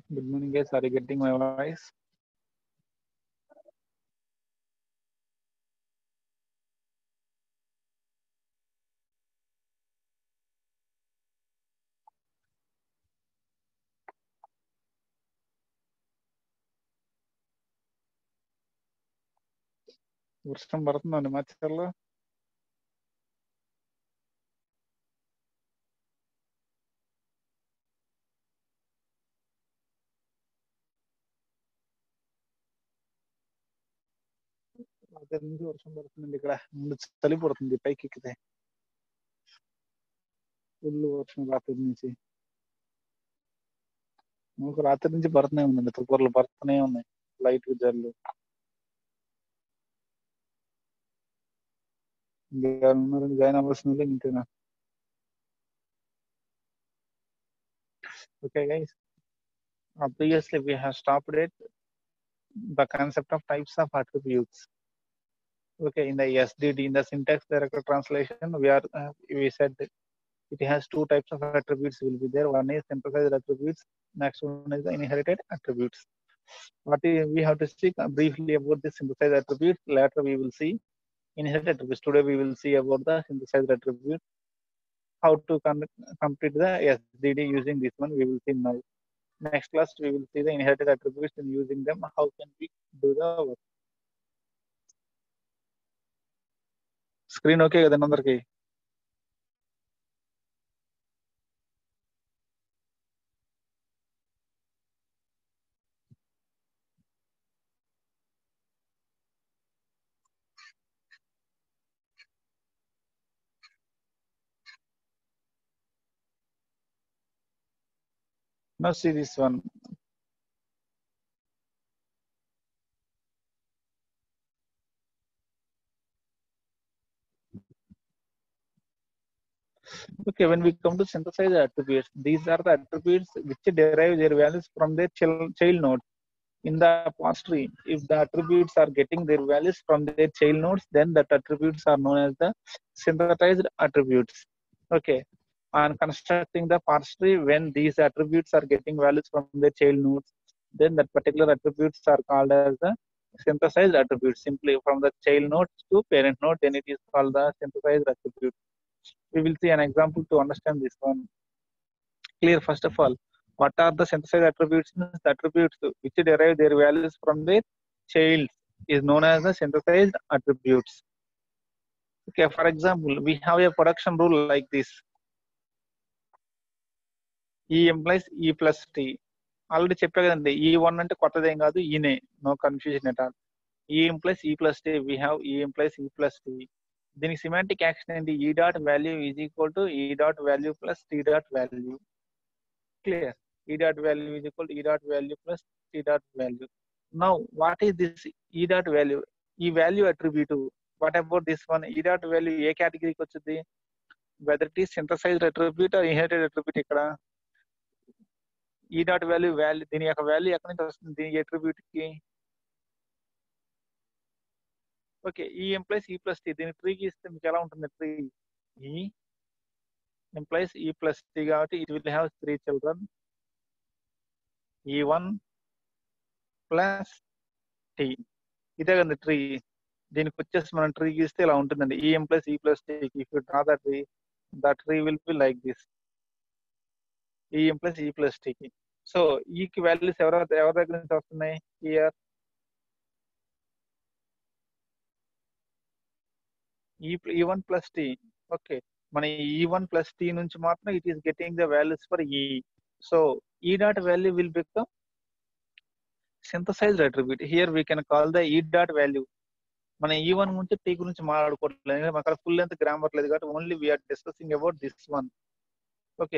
Good morning, guys. Are you getting my voice? వర్షం పడుతుందండి మచ్చర్లో రాత్రి నుంచి వర్షం పడుతుందండి ఇక్కడ ముందు చలి పడుతుంది పైకి ఎక్కితే ఫుల్ వర్షం రాత్రి నుంచి మాకు రాత్రి నుంచి పడుతూనే ఉందండి తుపర్లు పడుతూనే ఉన్నాయి లైట్ జల్లు ఇంకా ఉన్నారండి జాయిన్ అవ్వాల్సిన ఇంతేనా okay guys previously we have stopped at the concept of types of attributes okay in the sdd in the syntax director translation we are uh, we said that it has two types of attributes will be there one is synthesized attributes next one is the inherited attributes what is, we have to speak briefly about the synthesized attributes later we will see inherited attributes today we will see about the synthesized attributes how to con- complete the sdd using this one we will see now next class we will see the inherited attributes and using them how can we do the work screen okay కదండి అందరికి Now see this one. Okay, when we come to synthesize attributes, these are the attributes which derive their values from their child, child nodes. In the past tree, if the attributes are getting their values from their child nodes, then that attributes are known as the synthesized attributes. Okay, on constructing the parse tree, when these attributes are getting values from their child nodes, then that particular attributes are called as the synthesized attributes. Simply from the child node to parent node, then it is called the synthesized attribute. We will see an example to understand this one. Clear first of all, what are the synthesized attributes? The attributes which derive their values from their child is known as the synthesized attributes. Okay, for example, we have a production rule like this. E implies E plus T. Already చెప్పా కదండి ఈ one అంటే కొత్తదేం కాదు ఈనే no confusion at all E implies E plus T we have E implies E plus T దీనికి semantic action ఏంటి E dot value is equal to ఈ dot value plus tea dot value clear E dot value is equal E dot value plus tea dot value now what is this E dot value E value attribute what about this one ఈ dot value ఏ కేటగిరీకి వచ్చింది whether it is synthesized attribute or inherited attribute ఇక్కడ E dot value value దీని యొక్క value ఎక్కడి నుంచి వస్తుంది దీని అట్రిబ్యూట్ కి ఓకే ఈ ఎంప్లాయిస్ ఈ ప్లస్ టీ దీని ట్రీకి ఇస్తే మీకు ఎలా ఉంటుంది tree E implies E plus T కాబట్టి it will have three children E one plus T ఇదే కదా ట్రీ దీనికి వచ్చేసి మనం ట్రీ గీస్తే ఇలా ఉంటుందండి E implies E plus T if you draw the tree the tree will be like this E plus E plus టీకి so ఈకి వాల్యూస్ ఎవరు ఎవరి దగ్గర నుంచి వస్తున్నాయి ఇయర్ ఈ ఈ వన్ ప్లస్ టీ ఓకే మన ఈ వన్ ప్లస్ టీ నుంచి మాత్రం it is getting the values for E so E dot value will become synthesized attribute here we can call the E dot value మన E one నుంచి tea గురించి మాట్లాడుకోవట్లేదు అక్కడ full length grammar లేదు కాబట్టి only we are discussing about this one okay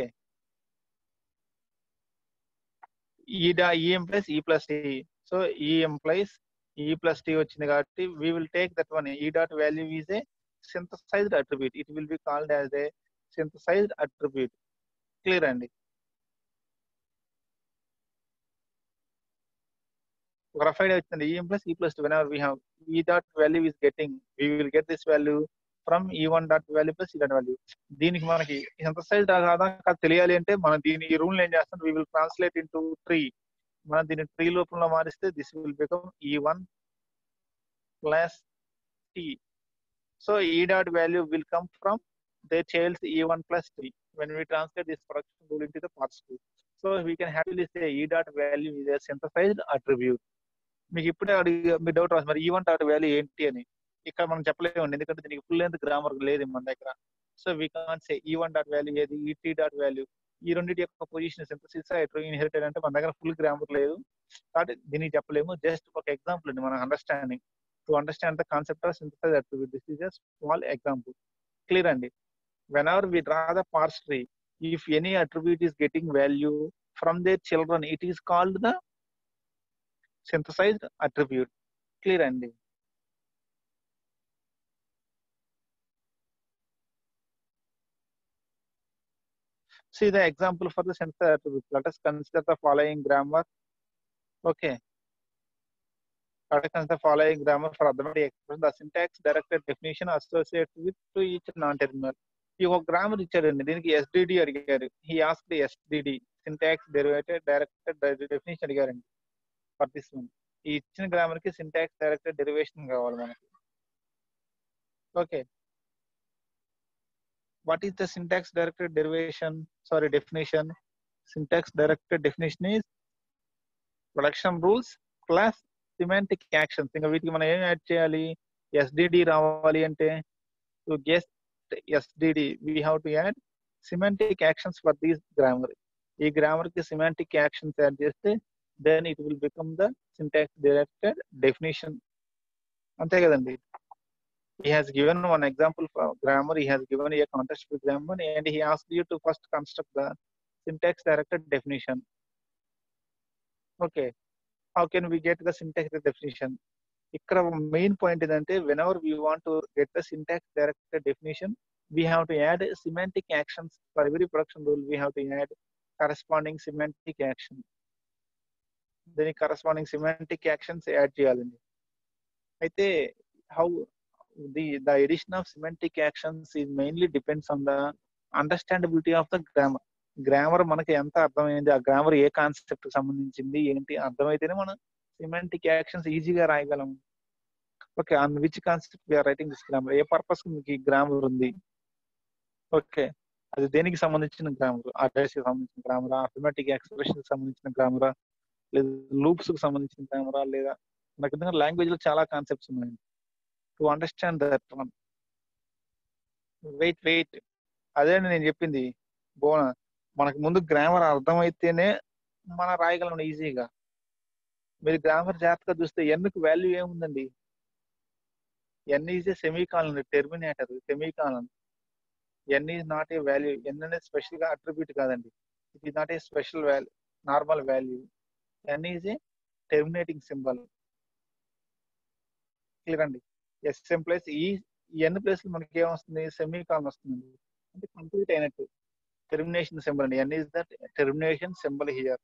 E డా E implies E plus T so E implies E plus T వచ్చింది కాబట్టి we will take that one ఈ dot value is a synthesized attribute it will be called as a synthesized attribute clear అండి ఒక rough idea వచ్చింది E plus E plus whenever we have E dot value is getting we will get this value from E one dot value plus E dot value దీనికి మనకి synthesise కాదా కాదు తెలియాలి అంటే మనం దీని ఈ రూల్ ఏం చేస్తాం we will translate into tree మనం దీన్ని ట్రీ రూపంలో మారిస్తే this will become E one plus T so E dot value will come from the childs E one plus T when we translate this production rule into the parts two. So we can happily say E dot value is a synthesized attribute. మీకు ఇప్పుడే అడిగి మీ doubt రాదు మరి event dot value ఏంటి అని ఇక్కడ మనం చెప్పలేమండి ఎందుకంటే దీనికి ఫుల్ లెంత్ గ్రామర్ లేదు మన దగ్గర so we can say event dot value ఏది ఈటీ డాట్ వాల్యూ ఈ రెండింటి యొక్క పొజిషన్ సింథసిస్ ఇన్హెరిటెడ్ అంటే మన దగ్గర ఫుల్ గ్రామర్ లేదు కాబట్టి దీనికి చెప్పలేము జస్ట్ ఒక ఎగ్జాంపుల్ అండి మన understanding to understand the concept of synthesize attribute this is a small example clear అండి whenever we draw the parse tree, if any attribute is getting value from their children, it is called the synthesized attribute. Clear అండి See the example for the synthesized attribute. Let us consider the following grammar. Okay. Let us consider the following grammar for arithmetic expression. The syntax directed definition associated with to each non-terminal. ఈ ఒక grammar ఇచ్చాడండి దీనికి SDD అడిగారు he ask SDD syntax derivated directed definition అడిగారండి for this one ఈ ఇచ్చిన grammar కి syntax directed derivation కావాలి మనకి okay what is the syntax directed derivation sorry definition syntax directed definition is production rules plus semantic actions ఇంకా వీటికి మనం ఏం యాడ్ చేయాలి ఎస్డిడి రావాలి అంటే to guess SDD, we have to add semantic actions for these grammar. ఈ grammar కి semantic actions add చేస్తే then it will become the syntax directed definition అంతే కదండి he has given one example for grammar he has given a context for grammar and he asked you to first construct the syntax directed definition okay how can we get the syntax definition ఇక్కడ main point ఏంటంటే whenever we want to get the syntax directed definition we have to add semantic actions for every production rule we have to add corresponding semantic action దీనికి corresponding semantic actions add చేయాలండి అయితే how the the addition of semantic actions is mainly depends on the understandability of the grammar grammar మనకి ఎంత అర్థమైంది ఆ grammar ఏ concept సంబంధించింది ఏంటి అర్థమైతేనే మనం సిమెంటిక్ యాక్షన్స్ ఈజీగా రాయగలం okay on which concept we're writing this grammar ఏ పర్పస్ మీకు ఈ గ్రామర్ ఉంది ఓకే అది దేనికి సంబంధించిన గ్రామర్ అడ్రస్ కి సంబంధించిన గ్రామరా ఆటోమేటిక్ ఎక్స్ప్రెషన్ కి సంబంధించిన గ్రామరా లేదా లూప్స్ కి సంబంధించిన గ్రామరా లేదా నాకు లాంగ్వేజ్ లో చాలా కాన్సెప్ట్స్ ఉన్నాయి to understand that one wait wait అదే నేను చెప్పింది బోన మనకు ముందు గ్రామర్ అర్థమైతేనే మనం రాయగలం ఈజీగా మీరు గ్రామర్ జాగ్రత్తగా చూస్తే ఎన్కు వాల్యూ ఏముందండి n is a semicolon terminator semicolon n is not a value n అనేది స్పెషల్ గా అట్రిబ్యూట్ కాదండి it is not a special value normal value n is a terminating symbol clear అండి s plus e n place మనకి ఏమొస్తుంది semi కాలన్ వస్తుంది అంటే complete అయినట్టు టెర్మినేషన్ సింబల్ అండి n is that termination symbol here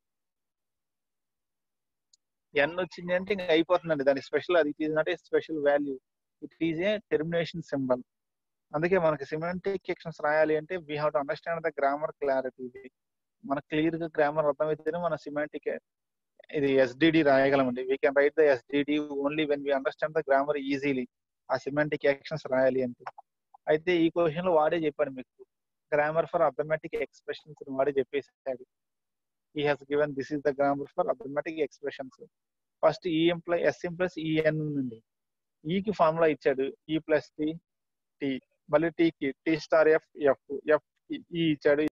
n వచ్చింది అంటే ఇంకా అయిపోతుందండి దాని స్పెషల్ అది it is not a special value it is a termination symbol అందుకే మనకి సిమెంటిక్ ఎక్షన్స్ రాయాలి అంటే we have to understand the grammar clarity మనకు క్లియర్ గా గ్రామర్ అర్థమైతేనే మన సిమెంటిక్ ఇది ఎస్డిడి రాయగలమండి we can write the SDD only when we understand the grammar easily ఆ సిమెంటిక్ యాక్షన్స్ రాయాలి అంటే అయితే ఈ క్వశ్చన్ లో వాడే చెప్పాడు మీకు గ్రామర్ ఫర్ అథమెటిక్ ఎక్స్ప్రెషన్స్ వాడే చెప్పేసాడు he has given this is the grammar for arithmetic expressions first ఈ ఎంప్లాయ్ ఎస్ ఎంప్లస్ ఈఎన్ ఉంది ఈకి ఫార్ములా ఇచ్చాడు ఈ ప్లస్ టి టి మళ్ళీ టీకి t star f f f ఈ ఇచ్చాడు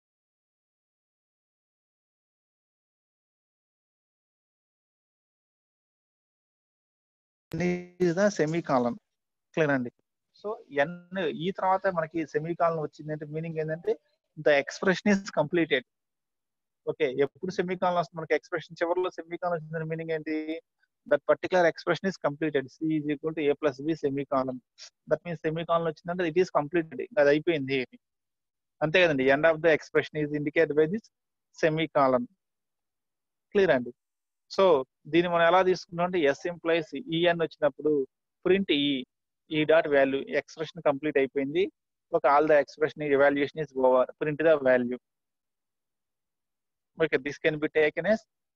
సెమీ కాలన్ క్లియర్ అండి సో ఎన్ ఈ తర్వాత మనకి సెమీ కాలన్ వచ్చింది అంటే మీనింగ్ ఏంటంటే the expression is completed okay ఎప్పుడు సెమీ కాలన్ వస్తుంది మనకి ఎక్స్ప్రెషన్ చివరిలో సెమీ కాలన్ వచ్చిందని మీనింగ్ ఏంటి that particular expression is completed c is equal to a plus b semicolon that means semicolon వచ్చిందంటే ఇట్ ఈస్ కంప్లీటెడ్ అది అయిపోయింది అంతే కదండి end of the expression is indicate by this semicolon clear అండి so దీన్ని మనం ఎలా తీసుకున్నాం అంటే ఎస్ ఎంప్లాయిస్ ఈఎన్ వచ్చినప్పుడు print e e dot value expression complete అయిపోయింది ఒక all the expression evaluation is over print the value okay this can be taken as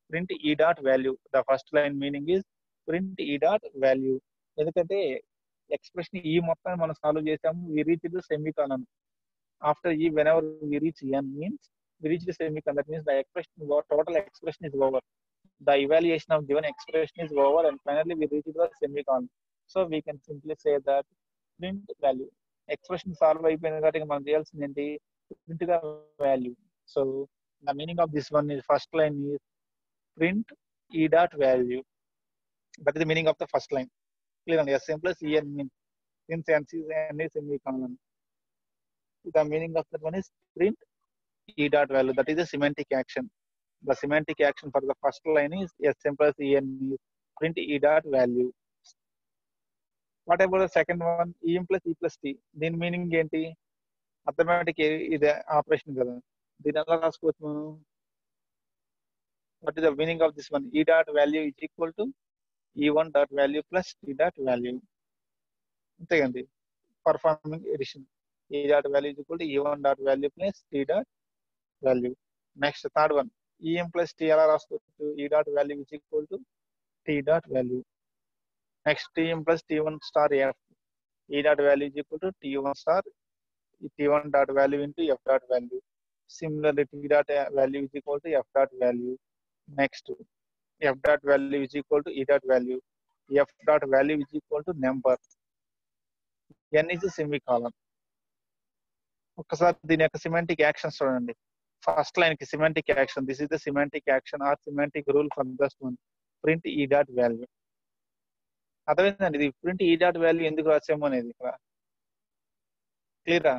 print e dot value the first line meaning is print e dot value ఎందుకంటే expression ఈ మొత్తాన్ని మనం solve చేసాము we reach the semicolon after ఈ whenever we reach n means we reach the semicolon that means the expression total expression is over the evaluation of given expression is over and finally we reach the semicolon. So we can simply say that print value. Expression solve అయిపోయింది కాబట్టి మనం చేయాల్సింది ఏంటి print the value so the meaning of this one is first line is print e dot value that is the meaning of the first line clear అండి s m plus e n mean since n n is semicolon. The meaning of that one is print e dot value. That is a semantic action. the semantic action for the first line is as simple as en is print e dot value what about the second one em plus e plus t దీని meaning ఏంటి arithmetic ఇది operation కదా దీని ఎలా రాసుకోవచ్చు మనం what is the meaning of this one ఈ dot value is equal to e one dot value plus tea dot value అంతేకండి performing addition e dot value is equal to e one dot value plus tea dot value next third one e m plus t ఎలా రాసుకోవచ్చు e dot value is equal to t dot value next TM plus tea one star f e dot value is equal to t one star t one dot value into f dot value similarly t dot value is equal to f dot value next f dot value is equal to ఈ dot value f dot value is equal to number n is semicolon ఒక్కసారి దీని యొక్క semantic actions చూడండి first line కి semantic action this is the semantic action are semantic rule for just one print e dot value అర్థమైందండి ఇది print e dot value ఎందుకు రాసాము అనేది ఇక్కడ క్లియరా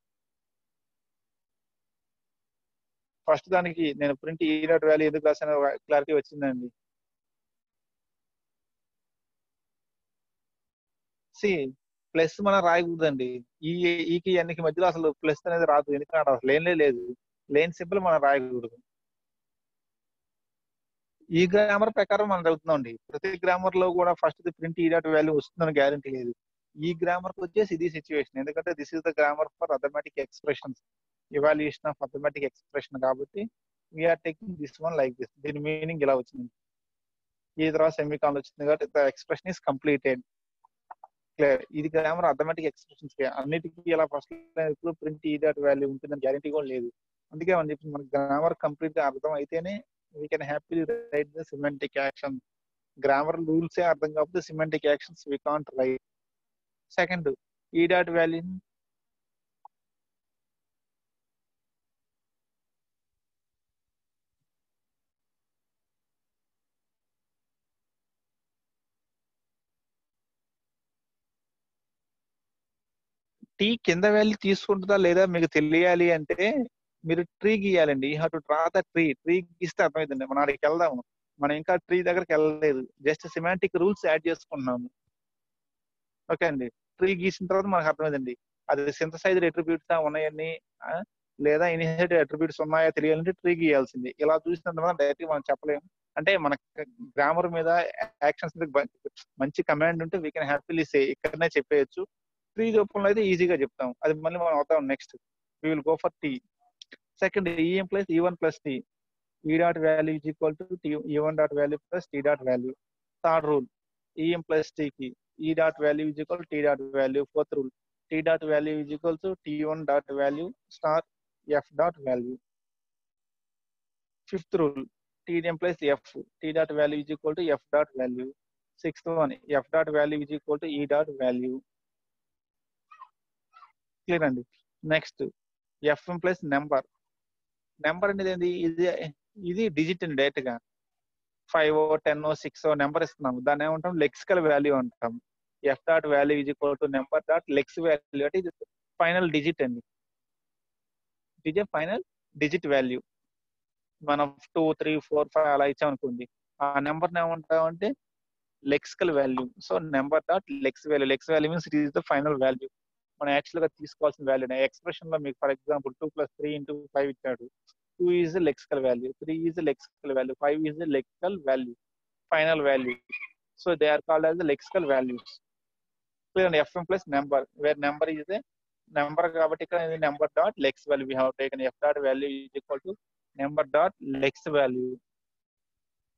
ఫస్ట్ దానికి నేను ప్రింట్ ఈ డాట్ వాల్యూ ఎందుకు రాసాను క్లారిటీ వచ్చిందండి సి ప్లస్ మనం రాయకూడదండి ఈ ఈకి అన్నికి మధ్యలో అసలు ప్లస్ అనేది రాదు ఎందుకంటే అసలు లేనే లేదు లేని సింపుల్ మనం రాయకూడదు ఈ గ్రామర్ ప్రకారం మనం చదువుతున్నాం ప్రతి గ్రామర్ లో కూడా first print e dot value వస్తుందని గ్యారంటీ లేదు ఈ గ్రామర్ కి వచ్చేసి ఇది సిచ్యువేషన్ ఎందుకంటే this is the grammar for arithmetic expressions evaluation of arithmetic expression కాబట్టి we're taking this one like this దీని మీనింగ్ ఇలా వచ్చింది ఈ తర్వాత సెమీకాన్ వచ్చింది కాబట్టి the expression is completed clear ఇది గ్రామర్ అథమెటిక్ ఎక్స్ప్రెషన్స్ అన్నిటికీ ఇలా ఫస్ట్ ఇప్పుడు ప్రింట్ ఈ డాట్ వాల్యూ ఉంటుందని గ్యారంటీ కూడా లేదు అందుకే మనం చెప్పి మనకి గ్రామర్ కంప్లీట్ గా అర్థం అయితేనే we can happy write the semantic action grammar rules ఏ అర్థం కాకపోతే semantic actions we can't write second e dot value t కింద వాల్యూ తీసుకుంటుందా లేదా మీకు తెలియాలి అంటే మీరు ట్రీ గీయాలండి you have to draw the tree tree గీస్తే అర్థమవుతుంది మనం అక్కడికి వెళ్దాము మనం ఇంకా ట్రీ దగ్గరికి వెళ్ళలేదు జస్ట్ సిమాంటిక్ రూల్స్ యాడ్ చేసుకున్నాము ఓకే అండి ట్రీ గీసిన తర్వాత మనకు అర్థమైందండి అది సింథసైజ్డ్ అట్రిబ్యూట్స్ ఉన్నాయని లేదా ఇనిషియేటివ్ అట్రిబ్యూట్స్ ఉన్నాయా తెలియాలంటే ట్రీ గీయాల్సింది ఇలా చూసినంత డైరెక్ట్ మనం చెప్పలేము అంటే మన గ్రామర్ మీద యాక్షన్స్ మంచి కమాండ్ ఉంటే వీ కెన్ హ్యాపీలీ సే ఇక్కడనే చెప్పేయచ్చు త్రీ రూపంలో అయితే ఈజీగా చెప్తాం అది మళ్ళీ మనం అవుతాం next we will go for t second e m plus e one plus tea e dot value is equal to t e one dot value plus tea dot value third rule e m plus టీకి e dot value is equal t dot value fourth rule t dot value is equal to t one dot value star f dot value fifth rule t d m plus f t dot value is equal to f dot value sixth one f dot value is equal to ఈ dot value clear అండి next f plus number number అనేది ఏంది ఇది ఇది digit అండి direct గా five ten six number ఇస్తున్నాము దాన్ని ఏమంటాం లెక్సికల్ వాల్యూ అంటాం f dot value is equal to number dot lex value అంటే ఇది ఫైనల్ డిజిట్ అండి ఇది ఫైనల్ డిజిట్ వాల్యూ మనం టూ త్రీ ఫోర్ ఫైవ్ అలా ఇచ్చామనుకోండి ఆ నెంబర్ ఏమంటామంటే lexical value so number dot lex value lex value means it is the final value మనం యాక్చువల్ గా తీసుకోవాల్సిన వాల్యూ ఎక్స్ప్రెషన్ లో మీకు for example two plus three into five ఇచ్చాడు two is lexical value three is lexical value five is lexical value final value so they are called as lexical values f m plus number where number is number కాబట్టి ఇక్కడ number dot lex value we have taken f dot value is equal to number dot lex value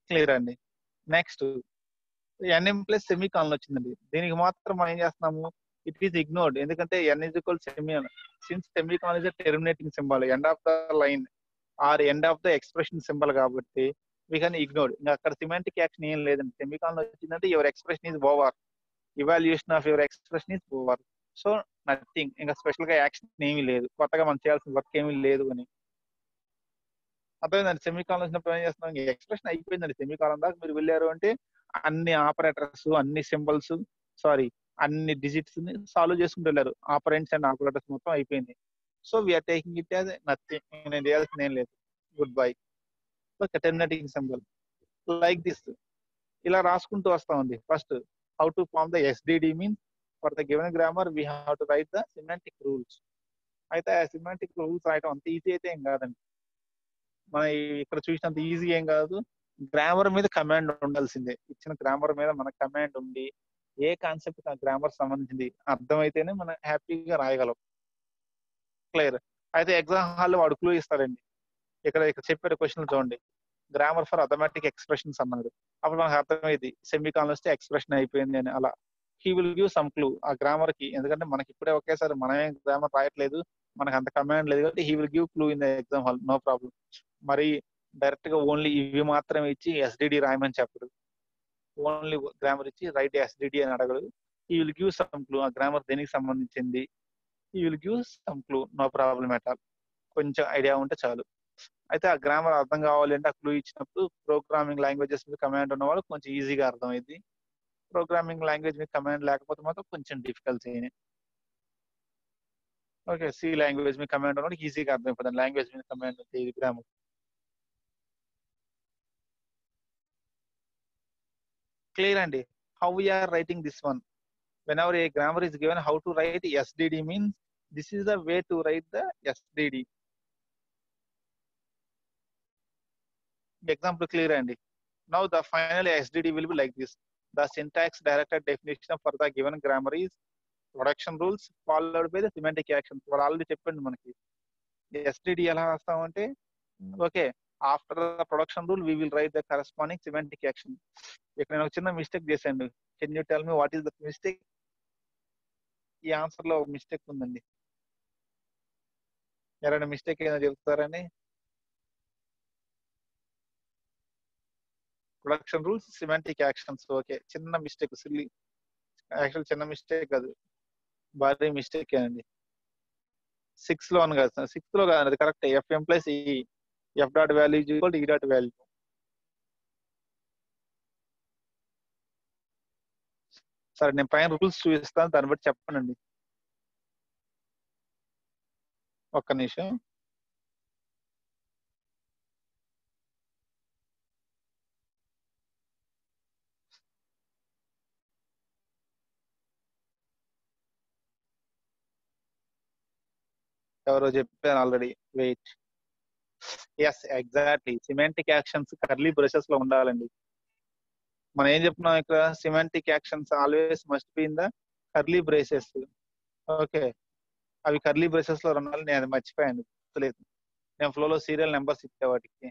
clear అండి next n m plus semicolon వచ్చిందండి దీనికి మాత్రం మనం ఏం చేస్తున్నాము it is ignored ఎందుకంటే n is equal semi since semicolon is terminating symbol end of the line or end of the expression symbol కాబట్టి we can ignore ఇంకా అక్కడ సిమెంటిక్ యాక్షన్ ఏం లేదండి సెమీ కాలన్ వచ్చిందంటే your expression is over evaluation of your expression is over so nothing ఇంకా special గా action ఏమీ లేదు కొత్తగా మనం చేయాల్సిన వర్క్ ఏమీ లేదు అని అర్థమైందండి సెమీ కాలం వచ్చినప్పుడు ఏం చేస్తున్నాం ఎక్స్ప్రెషన్ అయిపోయిందండి సెమీ కాలం దాకా మీరు వెళ్ళారు అంటే అన్ని ఆపరేటర్స్ అన్ని సింబల్స్ సారీ అన్ని డిజిట్స్ ని సాల్వ్ చేసుకుంటూ వెళ్ళారు ఆపరెంట్స్ అండ్ ఆపరేటర్స్ మొత్తం అయిపోయింది so we're taking it as nothing నేను చేయాల్సింది ఏం లేదు goodbye terminating symbol like this ఇలా రాసుకుంటూ వస్తామండి first how to form the SDD means for the given grammar we have to write the semantic rules అయితే ఆ సిమెంటిక్ రూల్స్ రాయటం అంత ఈజీ అయితే ఏం కాదండి మన ఇక్కడ చూసినంత ఈజీ ఏం కాదు గ్రామర్ మీద కమాండ్ ఉండాల్సిందే ఇచ్చిన గ్రామర్ మీద మన కమాండ్ ఉండి ఏ కాన్సెప్ట్ ఆ గ్రామర్ సంబంధించింది అర్థమైతేనే మనం హ్యాపీగా రాయగలం క్లియర్ అయితే ఎగ్జామ్ హాల్లో వాడు క్లూ ఇస్తాడండి ఇక్కడ ఇక్కడ చెప్పారు క్వశ్చన్ చూడండి గ్రామర్ ఫర్ అథమెటిక్ ఎక్స్ప్రెషన్స్ అన్నాడు అప్పుడు మనకు అర్థమైంది సెమీ కాలం వస్తే ఎక్స్ప్రెషన్ అయిపోయింది అని అలా he will give some clue ఆ గ్రామర్ కి ఎందుకంటే మనకి ఇప్పుడే ఒకేసారి మనమే గ్రామర్ రాయట్లేదు మనకు అంత కమాండ్ లేదు కాబట్టి he will give clue in the exam hall no problem మరి డైరెక్ట్ గా ఓన్లీ ఇవి మాత్రమే ఇచ్చి ఎస్డిడి రాయమని చెప్పడు ఓన్లీ గ్రామర్ ఇచ్చి రైట్ ఎస్డిడి అని అడగడు he will give some clue ఆ గ్రామర్ దేనికి సంబంధించింది he will give some clue no problem at all కొంచెం ఐడియా ఉంటే చాలు అయితే ఆ గ్రామర్ అర్థం కావాలి అంటే ఆ క్లూ ఇచ్చినప్పుడు ప్రోగ్రామింగ్ లాంగ్వేజెస్ మీద కమాండ్ ఉన్న వాళ్ళు కొంచెం ఈజీగా అర్థమైంది ప్రోగ్రామింగ్ లాంగ్వేజ్ మీద కమాండ్ లేకపోతే మాత్రం కొంచెం డిఫికల్టీ ఓకే సి లాంగ్వేజ్ మీద కమాండ్ ఉన్నప్పుడు ఈజీగా అర్థమైపోతుంది లాంగ్వేజ్ మీద కమాండ్ ఉంది ఇది గ్రామర్ క్లియర్ అండి how we are writing this one when our a grammar is given how to write SDD means this is the way to write the SDD example clear అండి now the final SDD will be like this the syntax directed definition for the given grammar is production rules followed by the semantic actions వాడు already చెప్పండి మనకి SDD ఎలా రాస్తామంటే okay after the production rule we will write the corresponding semantic action ఇక్కడ నేను ఒక చిన్న mistake చేశాను can you tell me what is the mistake ఈ ఆన్సర్ లో ఒక మిస్టేక్ ఉందండి ఎవరైనా మిస్టేక్ ఏదైనా చెప్తారని production rules semantic actions okay చిన్న మిస్టేక్ సిల్లీ యాక్చువల్ చిన్న మిస్టేక్ కాదు భారీ మిస్టేక్ అండి సిక్స్ లో అని కాదు సిక్స్త్ లో కాదు అది correct FM plus E F dot value equal E dot value సరే నేను పైన రూల్స్ చూపిస్తాను దాన్ని బట్టి చెప్పండి ఒక్క నిమిషం ఎవరో చెప్పాను already wait yes exactly semantic actions curly brushes లో ఉండాలండి మనం ఏం చెప్తున్నాం ఇక్కడ semantic actions always must be in the curly braces okay అవి కర్లీ బ్రేసెస్ లో ఉండాలి నేను అది మర్చిపోయాను గుర్తులేదు నేను ఫ్లోలో సీరియల్ నెంబర్స్ ఇచ్చే వాటికి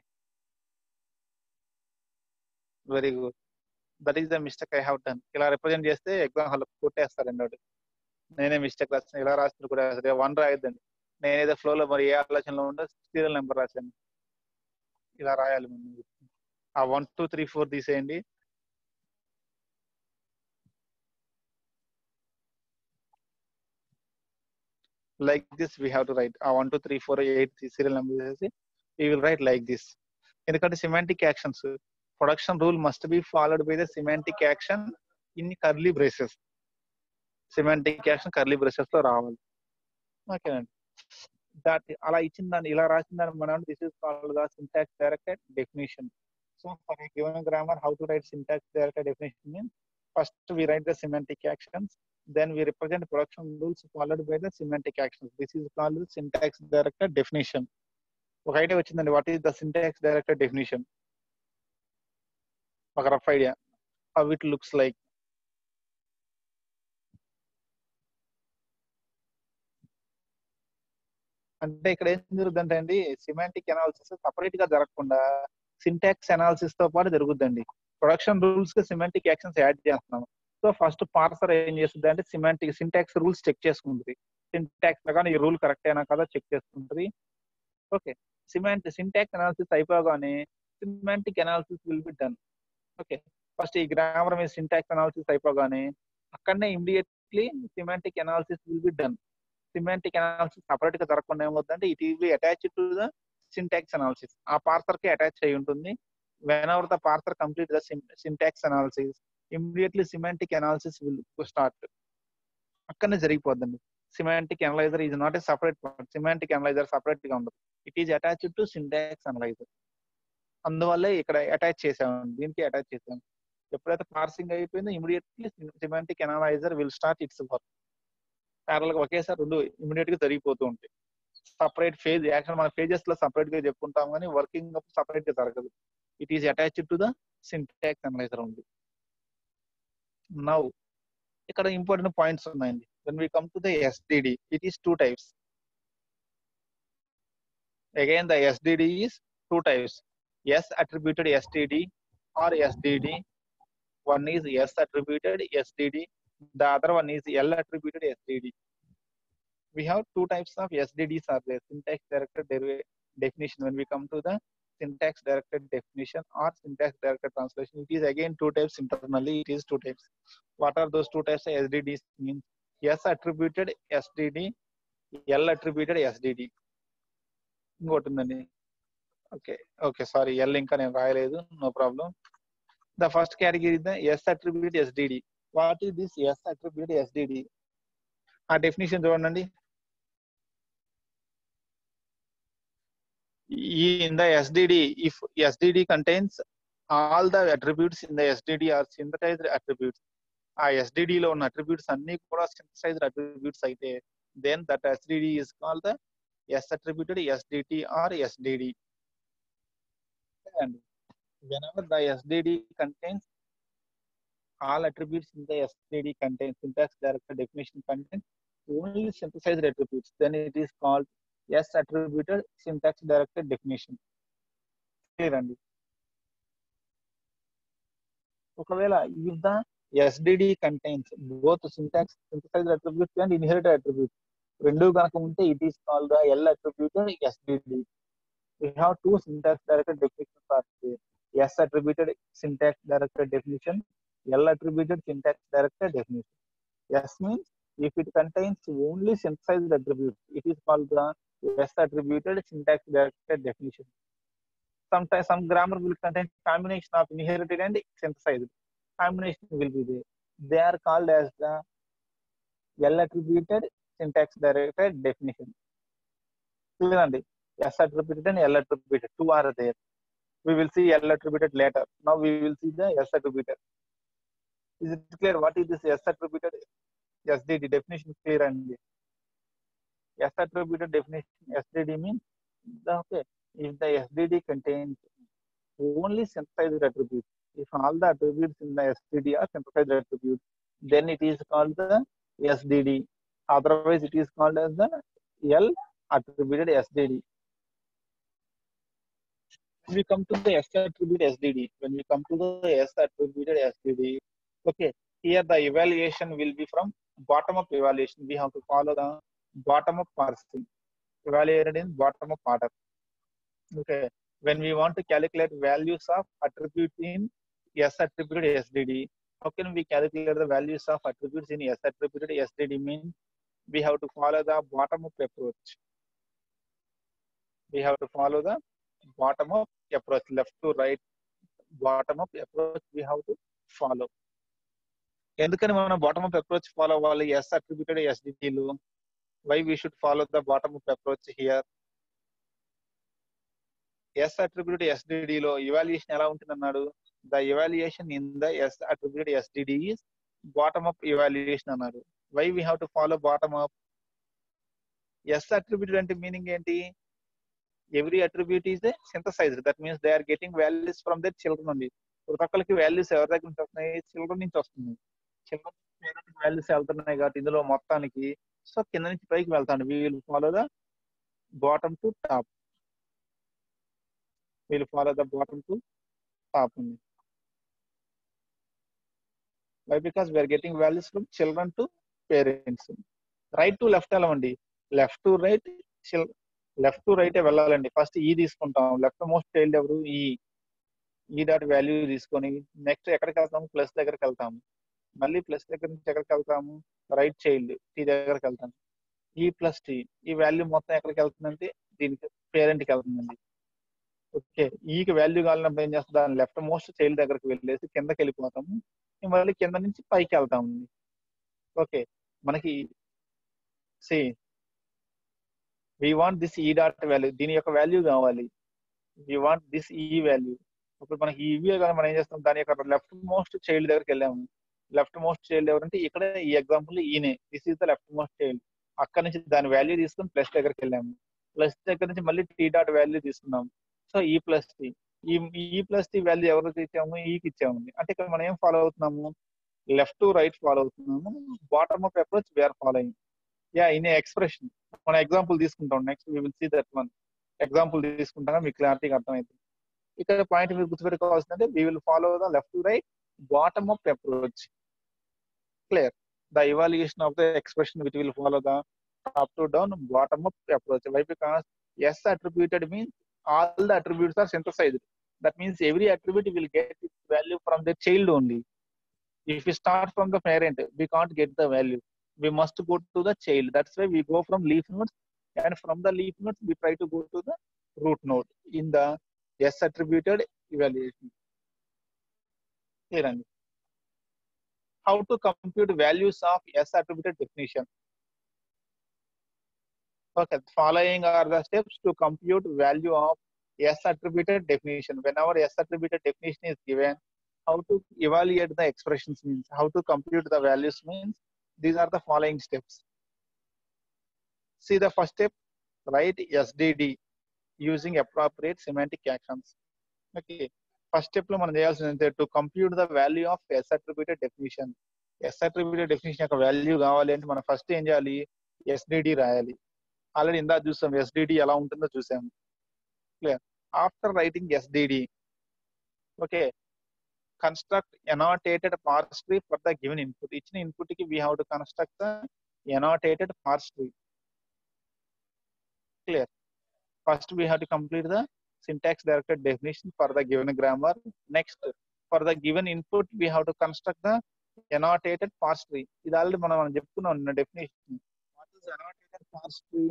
very good that is the mistake I have done ఇలా రిప్రజెంట్ చేస్తే ఎగ్జామ్ హాల్ కొట్టేస్తారండి వాడు నేనే మిస్టేక్ రాసిన ఇలా రాసిన కూడా వన్ రాయొద్దండి నేనేదో ఫ్లోలో మరి ఏ ఆలోచనలో ఉందో సీరియల్ నెంబర్ రాశాను ఇలా రాయాలి మనం ఆ వన్ టూ త్రీ ఫోర్ తీసేయండి like this we have to write ఆ one two three four eight serial number చేసి we will write like this ఎందుకంటే semantic actions production rule must be followed by the semantic action in curly braces semantic action curly braces లో రావాలి ఓకేనండి that అలా ఇచ్చిన దాన్ని ఇలా రాసిన దాన్ని మనం this is called the syntax directed definition so for a given grammar how to write syntax directed definition means first we write the semantic actions then we represent production rules followed by the semantic actions. This is called syntax directed definition. ఒక idea వచ్చిందండి what is the syntax directed definition ఒక rough idea how it looks like అంటే ఇక్కడ ఏం జరుగుతుందంటే అండి semantic analysis separate గా జరగకుండా సింటాక్స్ అనాలిసిస్ తో పాటు జరుగుద్దండి ప్రొడక్షన్ రూల్స్ కి సిమెంటిక్ యాక్షన్స్ యాడ్ చేస్తున్నాం సో ఫస్ట్ పార్సర్ ఏం చేస్తుంది అంటే సిమెంటిక్ సింటాక్స్ రూల్స్ చెక్ చేసుకుంటుంది సింటాక్స్ ప్రకారం ఈ రూల్ కరెక్ట్ అయినా కదా చెక్ చేసుకుంటుంది ఓకే సిమెంట్ సింటాక్స్ అనాలిసిస్ అయిపోగానే semantic analysis will be done okay first ఈ గ్రామర్ మీద సింటాక్స్ అనాలిసిస్ అయిపోగానే అక్కడనే immediately semantic analysis will be done semantic analysis separate గా జరగకుండా ఏమవుతుందంటే it is be attach to the syntax analysis ఆ parser కి అటాచ్ అయి ఉంటుంది whenever the parser complete the syntax analysis immediately semantic analysis will start అక్కడనే జరిగిపోద్దండి semantic analyser is not a separate part semantic analyser separate గా ఉండదు it is attached to syntax analyser అందువల్లే ఇక్కడ attach చేసాము దీనికి అటాచ్ చేసాము ఎప్పుడైతే పార్సింగ్ అయిపోయిందో immediately semantic analyser will start its work parallel గా ఒకేసారి రెండు ఇమీడియట్ గా జరిగిపోతూ ఉంటాయి సపరేట్ ఫేజ్ యాక్షన్ మన ఫేజెస్ లో సపరేట్ గా చెప్పుకుంటాం కానీ వర్కింగ్ సపరేట్ గా జరగదు it is attached to the syntax analyser ఉంది నౌ ఇక్కడ ఇంపార్టెంట్ పాయింట్స్ ఉన్నాయండి when we come to the SDD it is two types again the SDD is two types S attributed STD or SDD one is S attributed SDD, the other one is L attributed SDD. We have two types of SDDs are there, syntax directed derivative definition. When we come to the syntax directed definition or syntax directed translation, it is again two types internally, it is two types. What are those two types of SDDs means? S attributed SDD, L attributed SDD. ఇంకోటి ఉందండి okay okay sorry L ఇంకా నేను రాయలేదు no problem the first category is the S attribute SDD. What is this S attribute SDD? ఆ definition చూడండి in the SDD, if SDD contains all the attributes in the SDD are synthesized attributes, ఆ SDD లో ఉన్న attributes అన్ని కూడా synthesized attributes అయితే then that SDD is called the S attributed SDT or SDD. And whenever the SDD contains all attributes in the SDD contains syntax director definition contains only synthesized attributes, then it is called S attributed syntax directed definition. Clear అండి ఒకవేళ if the SDD contains both syntax synthesized attributes and inherited attributes రెండు కనుక ఉంటే it is called the L attributed SDD. We have two syntax directed definitions are there. S attributed syntax directed definition, L attributed syntax directed definition. S means if it contains only synthesized attributes, it is called the S attributed syntax directed definition. Sometimes some grammar will contain combination of inherited and synthesized. Combination will be there. They are called as the L attributed syntax directed definition. Clear అండి S attributed and L attributed two are there. we will see L attributed later. Now we will see the S attributed. Is it clear? What is this S attributed? SDD definition clear and S attributed definition SDD means the, okay if the SDD contains only synthesized attributes. If all the attributes in the SDD are synthesized attributes, then it is called the SDD. Otherwise, it is called as the L attributed SDD we come to the S attribute SDD, when we come to the S attributed SDD, okay, here the evaluation will be from bottom up evaluation. We have to follow the bottom up parsing, evaluated in bottom up order. Okay, when we want to calculate values of attribute in S attributed SDD, how can we calculate the values of attributes in S attributed SDD means we have to follow the bottom up approach. We have to follow the bottom up approach, left to right, bottom up approach we have to follow. ఎందుకని మనం bottom up approach follow అవ్వాలి S attributed ఎస్డిటీలు why we should follow the bottom up approach here S attributed ఎస్డిడిలో evaluation ఎలా ఉంటుంది అన్నాడు the evaluation in the S attributed SDD is bottom up evaluation అన్నాడు why we have to follow bottom up S attributed అంటే meaning ఏంటి every attribute is synthesized that means they are getting values from their children నుండి ప్రతి ఒక్కరికి values ఎవరి దగ్గర నుంచి వస్తున్నాయి చిల్డ్రన్ నుంచి వస్తున్నాయి చిల్డ్రన్ వాల్యూస్ వెళ్తున్నాయి కాబట్టి ఇందులో మొత్తానికి సో కింద నుంచి పైకి వెళ్తాను we will follow the bottom to top will follow the bottom to top ఉంది why because we are getting values from children to parents right to left వెళ్ళమండి left to right left to right వెళ్ళాలండి first ఈ తీసుకుంటాం left most child ఎవరు ఈ e dot value తీసుకొని next ఎక్కడికి వెళ్తాము ప్లస్ దగ్గరికి వెళ్తాము మళ్ళీ ప్లస్ దగ్గర నుంచి ఎక్కడికి వెళ్తాము రైట్ చైల్డ్ టీ దగ్గరికి వెళ్తాము ఈ ప్లస్ టీ ఈ వాల్యూ మొత్తం ఎక్కడికి వెళ్తుందంటే దీనికి పేరెంట్ కి వెళ్తుందండి ఓకే ఈకి వాల్యూ కావాలన్నప్పుడు ఏం చేస్తాం దాని లెఫ్ట్ మోస్ట్ చైల్డ్ దగ్గరికి వెళ్ళేసి కిందకి వెళ్ళిపోతాము మళ్ళీ కింద నుంచి పైకి వెళ్తాము ఓకే మనకి see we want this E dot value దీని యొక్క వాల్యూ కావాలి we want this E value ఇప్పుడు మనకి ఈ ఇవి కానీ మనం ఏం చేస్తాం దాని యొక్క లెఫ్ట్ మోస్ట్ చైల్డ్ దగ్గరికి వెళ్ళాము లెఫ్ట్ మోస్ట్ చైల్డ్ ఎవరంటే ఇక్కడ ఈ ఎగ్జాంపుల్ ఈయనే this is the left most child అక్కడ నుంచి దాని వాల్యూ తీసుకుని ప్లస్ దగ్గరికి వెళ్ళాము ప్లస్ దగ్గర నుంచి మళ్ళీ టీ డాట్ వాల్యూ తీసుకున్నాం so E plus tea E E plus tea value ఎవరికి ఇచ్చాము ఈకి ఇచ్చాము అంటే ఇక్కడ మనం ఏం ఫాలో అవుతున్నాము లెఫ్ట్ టు రైట్ ఫాలో అవుతున్నాము bottom up approach we are following yeah in expression మనం ఎగ్జాంపుల్ తీసుకుంటాం next we will see that one example తీసుకుంటాం మీకు క్లారిటీగా అర్థమవుతుంది ఇక్కడ పాయింట్ మీరు గుర్తుపెట్టుకోవాల్సిందంటే we will follow the left to right bottom up approach clear the evaluation of the expression which will follow the top to down bottom up approach why because S attributed means all the attributes are synthesized. That means every attribute will get its value from the child only. If we start from the parent, we can't get the value. We must go to the child. That's why we go from leaf nodes, and from the leaf nodes, we try to go to the root node in the S attributed evaluation. Clear అండి How to compute values of S attributed definition? Okay, following are the steps to compute value of S attributed definition. Whenever S attributed definition is given, how to evaluate the expressions means, how to compute the values means, these are the following steps. See the first step, write SDD using appropriate semantic actions. Okay, first step లో మనం చేయాల్సింది to compute the value of S attributed definition S attributed definition యొక్క value కావాలి అంటే మనం first ఏం చేయాలి SDD రాయాలి ఆల్రెడీ ఇందా చూసాం ఎస్డిడి ఎలా ఉంటుందో చూసాము clear after writing SDD okay construct annotated parse tree for the given input ఇచ్చిన ఇన్పుట్ కి we have to construct the annotated parse tree clear first we have to complete the syntax directed definition for the given grammar next for the given input we have to construct the annotated parse tree ఇది already మనం మనం చెప్పుకున్నాం definition what is annotated parse tree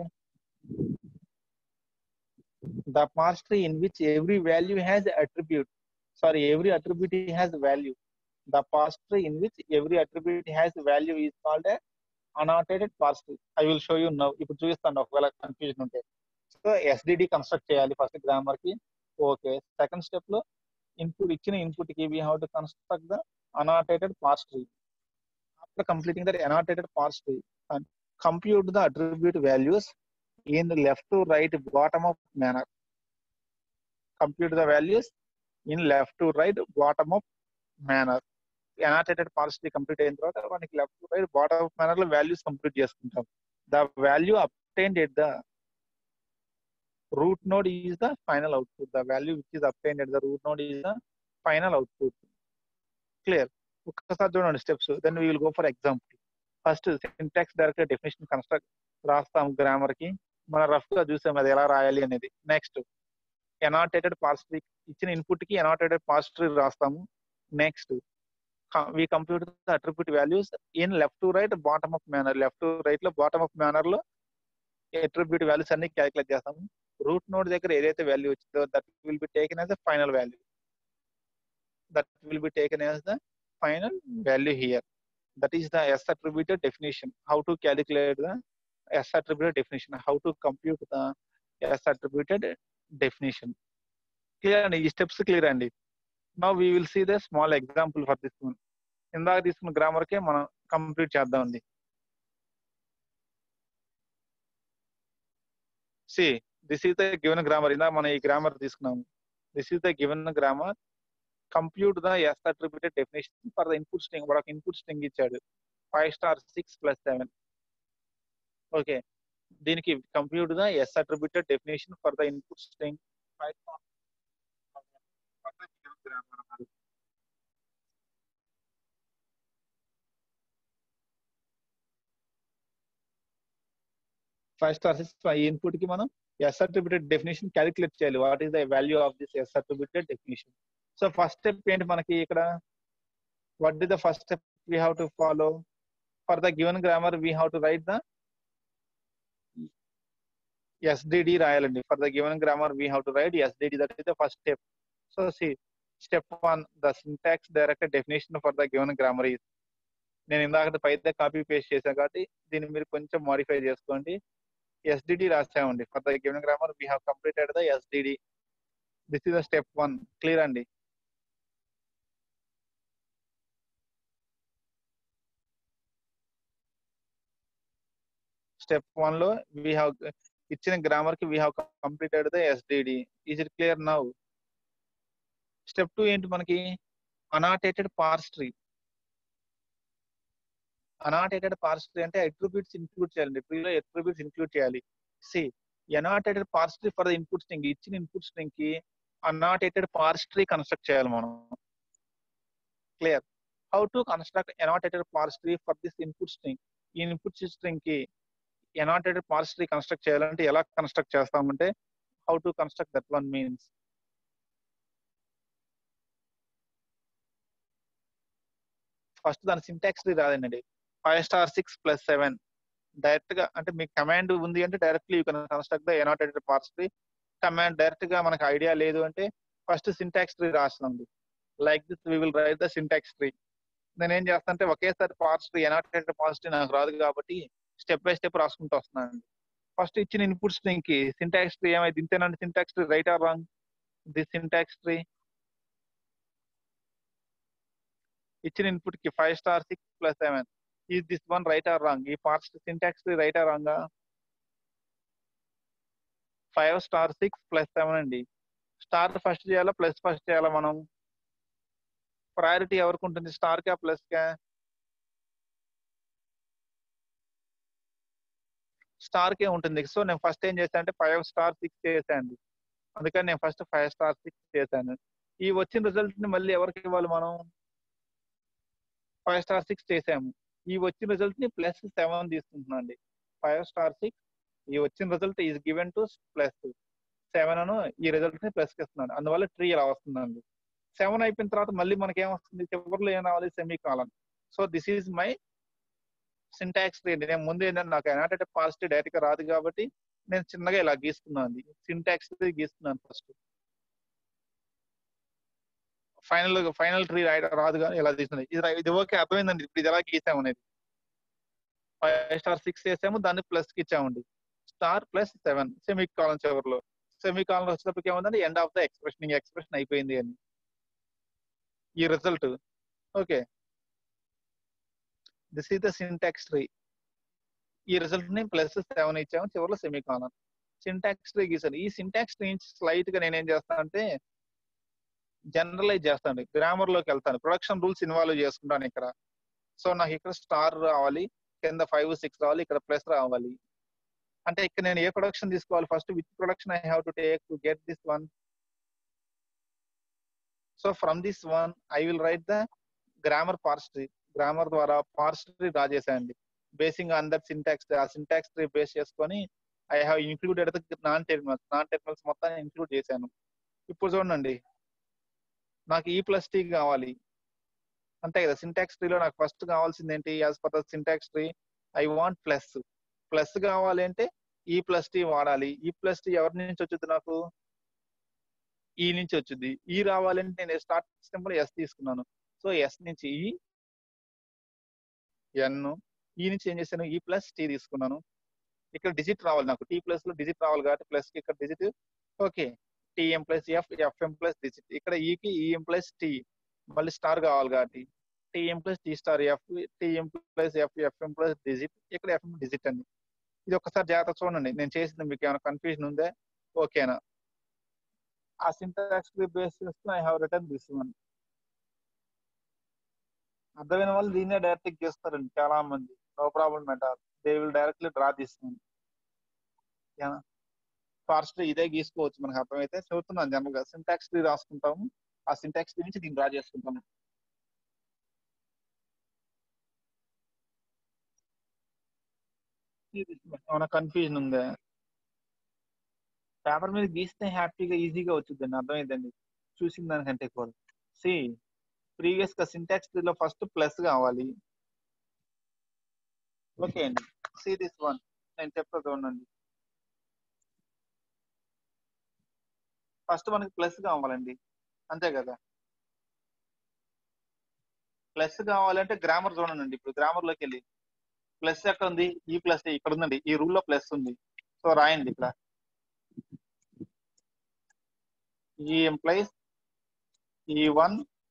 the parse tree in which every value has attribute sorry every attribute has value the parse tree in which every attribute has value is called a annotated parse tree i will show you now ఇప్పుడు చూపిస్తాను ఒకవేళ confusion ఉంటే so SDD construct చేయాలి first grammar కి okay second step లో input ఇచ్చిన input కి we have to construct the annotated parse tree after completing that annotated parse tree and compute the attribute values in left to right bottom up manner compute the values in left to right bottom up manner annotated parse tree complete అయిన తర్వాత మనకి left to right bottom up manner లో values complete చేసుకుంటాం the value obtained at the root node is the final output. The value which is obtained at the root node is the final output. Clear? ఒక్కసారి చూడండి steps then we will go for example first syntax direct definition construct రాస్తాం grammar కి మన rough గా చూసాం అది ఎలా రాయాలి అనేది నెక్స్ట్ ఎనాటేటెడ్ పార్స్ట్రీ ఇచ్చిన ఇన్పుట్ కి ఎనాటేటెడ్ పార్స్ట్రీ రాస్తాము next we compute attribute values in left to right bottom up manner left to right లో బాటమ్ ఆఫ్ మేనర్ లో అట్రిబ్యూట్ వాల్యూస్ అన్ని క్యాలిక్యులేట్ చేస్తాము రూట్ నోడ్ దగ్గర ఏదైతే వాల్యూ వచ్చిందో that will be taken as the final value that will be taken as the final value here that is the S attributed definition how to calculate the S attributed definition how to compute the S attributed definition clear అండి ఈ steps clear అండి now we will see the small example for this one ఇందాక తీసుకున్న grammar కే మనం complete చేద్దామండి see this is the given grammar ఇందా మనం ఈ గ్రామర్ తీసుకున్నాము this is the given grammar compute the S attributed definition for the input string వాడు ఒక ఇన్పుట్ స్ట్రింగ్ ఇచ్చాడు five star six plus seven okay దీనికి compute the S attributed definition for the input string five grammar అన్నారు first process ఈ input కి మనం S attributed definition calculate చేయాలి what is the value of this S attributed definition so first step ఏంటి మనకి ఇక్కడ what is the first step we have to follow for the given grammar we have to write the SDD రాయాలండి for the given grammar we have to write SDD that is the first step so see step one the syntax direct definition for the given grammar is నేను ఇందాక పైతే copy paste చేశాను కాబట్టి దీన్ని మీరు కొంచెం modify చేసుకోండి SDD రాసామండి for the given grammar we have completed the SDD this is the step one clear అండి స్టెప్ వన్ లో వీ హావ్ ఇచ్చిన గ్రామర్ కి we have completed the SDD is it clear now step two ఏంటి మనకి annotated parse tree annotated parse tree అంటే attributes include చేయాలండి ట్రీలో attributes include చేయాలి see annotated parse tree for the input string ఇచ్చిన input string కి annotated parse tree construct చేయాలి మనం clear how to construct annotated parse tree for this input string ఈ input string కి annotated parse tree construct చేయాలంటే ఎలా construct చేస్తామంటే how to construct that one means first దాని syntax రాదండి five star six plus seven direct గా అంటే మీకు కమాండ్ ఉంది అంటే directly you can construct the annotated parse tree command direct గా మనకు ఐడియా లేదు అంటే ఫస్ట్ సింటాక్స్ ట్రీ రాస్తుంది like this we will write the syntax tree నేను ఏం చేస్తాను అంటే ఒకేసారి parse tree annotated parse tree నాకు రాదు కాబట్టి స్టెప్ బై స్టెప్ రాసుకుంటూ వస్తున్నాను ఫస్ట్ ఇచ్చిన ఇన్పుట్ స్ట్రింగ్ కి సింటాక్స్ ట్రీ ఏమైంది ఇంతేనండి syntax tree right or wrong this syntax tree ఇచ్చిన ఇన్పుట్ కి five star six plus seven ఈ this one right or wrong ఈ parse syntax right or wrong five star six plus seven అండి star first చేయాలా plus first చేయాలా మనం priority ఎవరికి ఉంటుంది స్టార్ కా ప్లస్ కా స్టార్ కే ఉంటుంది సో నేను ఫస్ట్ ఏం చేశాను అంటే ఫైవ్ స్టార్ సిక్స్ చేశాను అందుకని నేను ఫస్ట్ ఫైవ్ స్టార్ సిక్స్ చేశాను ఈ వచ్చిన రిజల్ట్ ని మళ్ళీ ఎవరికి ఇవ్వాలి మనం ఫైవ్ స్టార్ సిక్స్ చేసాము ఈ వచ్చిన రిజల్ట్ ని ప్లస్ సెవెన్ తీసుకుంటున్నాను అండి ఫైవ్ స్టార్ సిక్స్ ఈ వచ్చిన result is given to plus seven అను ఈ రిజల్ట్ ని ప్లస్ ఇస్తున్నాను అందువల్ల ట్రీ ఇలా వస్తుందండి సెవెన్ అయిపోయిన తర్వాత మళ్ళీ మనకి ఏం వస్తుంది చివరిలో ఏం రావాలి semicolon so this is my syntax tree నేను ముందు ఏంటంటే నాకు ఎనాటెడ్ పాజిటివ్ డైరెక్ట్ గా రాదు కాబట్టి నేను చిన్నగా ఇలా గీస్తున్నాను సింటాక్స్ ట్రీ గీస్తున్నాను ఫస్ట్ ఫైనల్ ఫైనల్ ట్రీ రాదు కానీ ఇలా తీస్తుంది ఇది ఇది ఓకే అర్థమైందండి ఇప్పుడు ఇది ఎలా గీసాము అనేది ఫైవ్ స్టార్ సిక్స్ వేసాము దాన్ని ప్లస్ కి ఇచ్చామండి star plus seven semicolon చివరిలో సెమీ కాలం వచ్చేటప్పటికి ఏముందండి end of the expression expression అయిపోయింది అని ఈ result okay this is the syntax tree ఈ రిజల్ట్ ని ప్లస్ సెవెన్ ఇచ్చాము చివరిలో సెమీ కాలం సింటాక్స్ ట్రీ గీసాను ఈ సింటాక్స్ ట్రీ స్లైట్ గా నేనేం చేస్తానంటే జనరలైజ్ చేస్తాను గ్రామర్ లోకి వెళ్తాను ప్రొడక్షన్ రూల్స్ ఇన్వాల్వ్ చేసుకుంటాను ఇక్కడ సో నాకు ఇక్కడ స్టార్ రావాలి కింద ఫైవ్ సిక్స్ రావాలి ఇక్కడ ప్లస్ రావాలి అంటే ఇక్కడ నేను ఏ ప్రొడక్షన్ తీసుకోవాలి first with production I have to take to get this one so from this one I will write the grammar parse tree grammar ద్వారా పార్స్ ట్రీ డ్రా చేశానండి బేసింగ్ ఆన్ దట్ సింటాక్స్ ఆ syntax tree base చేసుకొని I have included the non terminals non terminals మొత్తాన్ని include చేశాను ఇప్పుడు చూడండి నాకు ఈ ప్లస్ టీ కావాలి అంతే కదా సింటాక్స్ ట్రీలో నాకు ఫస్ట్ కావాల్సింది ఏంటి as per the syntax tree I want plus plus కావాలి అంటే ఈ ప్లస్ టీ వాడాలి ఈ ప్లస్ టీ ఎవరి నుంచి వచ్చింది నాకు ఈ నుంచి వచ్చింది ఈ రావాలంటే నేను స్టార్ట్ సింబల్ ఎస్ తీసుకున్నాను సో ఎస్ నుంచి ఈ ఎన్ ఈ నుంచి ఏం చేశాను ఈ ప్లస్ టీ తీసుకున్నాను ఇక్కడ డిజిట్ రావాలి నాకు టీ ప్లస్ లో డిజిట్ రావాలి కాబట్టి ప్లస్ కి ఇక్కడ digit okay TM plus F FM plus digit ఇక్కడ ఈకి ఈఎం ప్లస్ టీ మళ్ళీ స్టార్ కావాలి కాబట్టి TM plus T star F TM plus F FM plus digit ఇక్కడ ఎఫ్ఎం డిజిట్ అండి ఇది ఒకసారి జాగ్రత్త చూడండి నేను చేసింది మీకు ఏమైనా కన్ఫ్యూజన్ ఉందే ఓకేనా ఆ సింటాక్స్ బేస్ చేసుకుని I have written this one అర్థమైన వాళ్ళు దీన్నే డైరెక్ట్ చేస్తారండి చాలా మంది no problem matter they will directly draw this one fast ఇదే గీసుకోవచ్చు మనకు అర్థమైతే చదువుతున్నాను జనరల్ గా సింటాక్స్ ట్రీ రాసుకుంటాము ఆ సింటాక్స్ నుంచి దీన్ని డ్రా చేసుకుంటాము ఏమైనా కన్ఫ్యూజన్ ఉందా పేపర్ మీద గీస్తే హ్యాపీగా ఈజీగా వచ్చిందండి అర్థమైందండి చూసిన దానికంటే ఎక్కువ సి ప్రీవియస్ గా సింటాక్స్ లో ఫస్ట్ ప్లస్ కావాలి ఓకే అండి సి దిస్ వన్ నేను చెప్తా చూడండి ఫస్ట్ మనకి ప్లస్ కావాలండి అంతే కదా ప్లస్ కావాలంటే గ్రామర్ చూడండి ఇప్పుడు గ్రామర్ లోకి వెళ్ళి ప్లస్ ఎక్కడ ఉంది ఈ ప్లస్ ఇక్కడ ఉందండి ఈ రూల్ లో ప్లస్ ఉంది సో రాయండి ఇక్కడ ఈ ఎంప్లాయిస్ ఈ వన్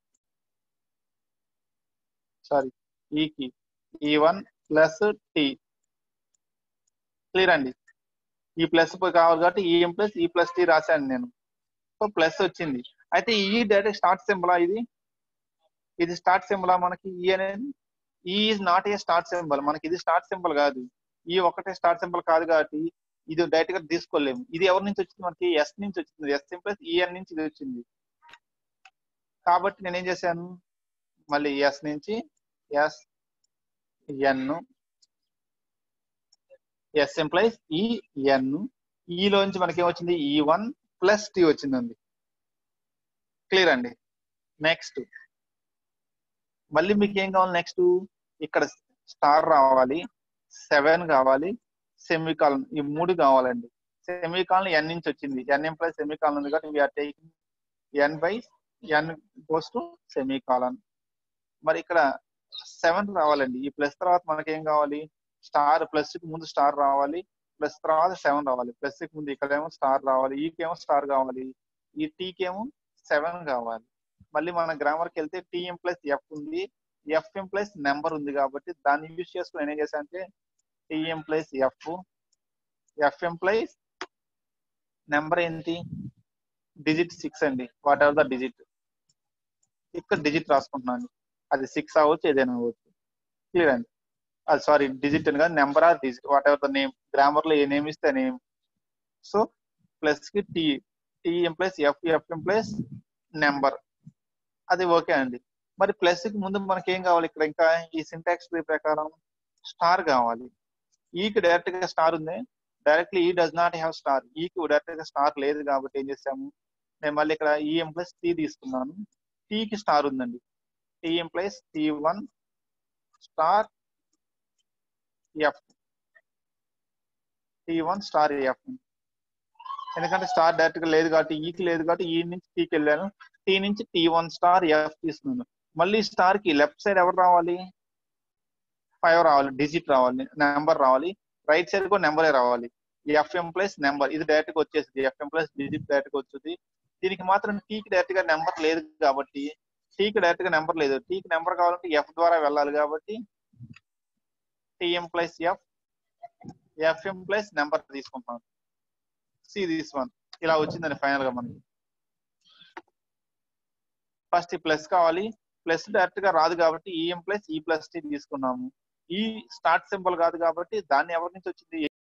సారీ ఈకి ఈ వన్ ప్లస్ టీ క్లియర్ అండి ఈ ప్లస్ కావాలి కాబట్టి E M plus E plus T రాశాను నేను సో ప్లస్ వచ్చింది అయితే ఈ డైరెక్ట్ స్టార్ట్ సింబలా ఇది ఇది స్టార్ట్ సింబలా మనకి ఈ అనేది E is not a start symbol మనకి ఇది స్టార్ట్ సింబల్ కాదు ఈ ఒకటే స్టార్ట్ సింబల్ కాదు కాబట్టి ఇది డైరెక్ట్ గా తీసుకోలేము ఇది ఎవరి నుంచి వచ్చింది మనకి ఎస్ నుంచి వచ్చింది ఎస్ ప్లస్ ఈఎన్ నుంచి ఇది వచ్చింది కాబట్టి నేను ఏం చేశాను మళ్ళీ ఎస్ నుంచి ఎస్ ఎన్ ఎస్ ఎంప్లాయిస్ ఈ ఎన్ ఈలోంచి మనకి ఏమొచ్చింది ఈ వన్ ప్లస్ టీ వచ్చిందండి క్లియర్ అండి నెక్స్ట్ మళ్ళీ మీకు ఏం కావాలి నెక్స్ట్ ఇక్కడ స్టార్ రావాలి సెవెన్ కావాలి సెమీకాలన్ ఈ మూడు కావాలండి సెమీకాలన్ ఎన్ నుంచి వచ్చింది ఎన్ ఎం ప్లస్ సెమీకాలన్ ఉంది కాబట్టి we're taking N by N goes to semicolon మరి ఇక్కడ సెవెన్ రావాలండి ఈ ప్లస్ తర్వాత మనకి ఏం కావాలి స్టార్ ప్లస్ కి ముందు స్టార్ రావాలి ప్లస్ తర్వాత సెవెన్ రావాలి ప్లస్ కి ముందు ఇక్కడేమో స్టార్ రావాలి ఈకేమో స్టార్ కావాలి ఈ టీకేమో సెవెన్ కావాలి మళ్ళీ మన గ్రామర్ కి వెళ్తే టీఎం ప్లస్ ఎఫ్ ఉంది ఎఫ్ఎం ప్లస్ నెంబర్ ఉంది కాబట్టి దాన్ని యూజ్ చేసుకుని నేను ఏం చేశాను అంటే TM plus F FM plus number ఏంటి డిజిట్ సిక్స్ అండి వాట్ ఎవర్ ద డిజిట్ ఇక్కడ డిజిట్ రాసుకుంటున్నాను అది సిక్స్ అవ్వచ్చు ఏదైనా అవ్వచ్చు క్లియర్ అండి అది సారీ డిజిట్ అని కాదు number or digit whatever the name grammar లో ఏ నేమ్ ఇస్తే నేమ్ సో ప్లస్ కి T TM plus F FM plus number అది ఓకే అండి మరి ప్లస్ కి ముందు మనకి ఏం కావాలి ఇక్కడ ఇంకా ఈ సింటాక్స్ ట్రీ ప్రకారం స్టార్ కావాలి ఈకి డైరెక్ట్ గా స్టార్ ఉంది directly E does not have star ఈకి డైరెక్ట్ గా స్టార్ లేదు కాబట్టి ఏం చేసాము నేను మళ్ళీ ఇక్కడ ఈఎం ప్లస్ టీ తీసుకున్నాను టీకి స్టార్ ఉందండి TM plus tea one star F T one star F ఎందుకంటే స్టార్ డైరెక్ట్ గా లేదు కాబట్టి ఈకి లేదు కాబట్టి ఈ నుంచి టీకి వెళ్ళాను టీ నుంచి టీ వన్ స్టార్ ఎఫ్ తీసుకున్నాను మళ్ళీ స్టార్ కి లెఫ్ట్ సైడ్ ఎవరు రావాలి ఫైవ్ రావాలి డిజిట్ రావాలి నెంబర్ రావాలి రైట్ సైడ్ కూడా నెంబరే రావాలి ఎఫ్ఎం ప్లస్ నెంబర్ ఇది డైరెక్ట్ గా వచ్చేసింది ఎఫ్ఎం ప్లస్ డిజిట్ డైరెక్ట్ గా వచ్చింది దీనికి మాత్రం టీకి డైరెక్ట్ గా నెంబర్ లేదు కాబట్టి టీకి డైరెక్ట్ గా నెంబర్ లేదు టీకి నెంబర్ కావాలంటే ఎఫ్ ద్వారా వెళ్ళాలి కాబట్టి TM plus F FM plus number తీసుకుంటాం సి దిస్ వన్ ఇలా వచ్చిందండి ఫైనల్ గా మనకి ఫస్ట్ ఈ ప్లస్ కావాలి ప్లస్ డైరెక్ట్ గా రాదు కాబట్టి EM plus E plus T తీసుకున్నాము ఈ స్టార్ట్ సింబల్ కాదు కాబట్టి దాన్ని ఎవరి నుంచి వచ్చింది